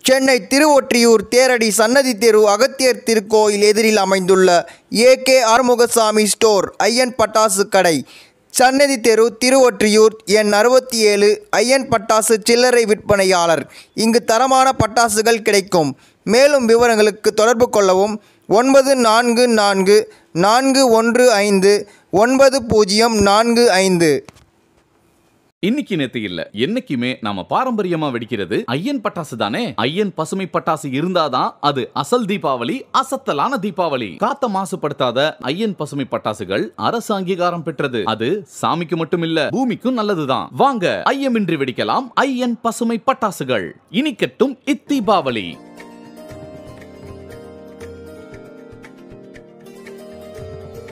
சென்னை திருவொற்றியூர் தேரடி சன்னதி தெரு அகத்தியர் திருக்கோயில் எதிரில் அமைந்துள்ள ஏகே ஆறுமுகசாமி ஸ்டோர் ஐயன் பட்டாசு கடை சன்னதி தெரு திருவொற்றியூர் எண் அறுபத்தி ஏழு ஐயன் பட்டாசு சில்லறை விற்பனையாளர் இங்கு தரமான பட்டாசுகள் கிடைக்கும் மேலும் விவரங்களுக்கு தொடர்பு கொள்ளவும் ஒன்பது நான்கு நான்கு நான்கு ஒன்று ஐந்து ஒன்பது பூஜ்ஜியம் நான்கு ஐந்து இன்னைக்கு நேத்து இல்ல என்னைக்குமே நாம பாரம்பரியமா வெடிக்கிறது ஐயன் பட்டாசு தானே ஐயன் பசுமை பட்டாசு இருந்தாதான் அது அசல் தீபாவளி அசத்தலான தீபாவளி காத்த மாசுபடுத்தாத ஐயன் பசுமை பட்டாசுகள் அரசு அங்கீகாரம் பெற்றது அது சாமிக்கு மட்டும் இல்ல பூமிக்கும் நல்லதுதான் வாங்க ஐயமின்றி வெடிக்கலாம் ஐயன் பசுமை பட்டாசுகள் இனிக்கட்டும் இத்தீபாவளி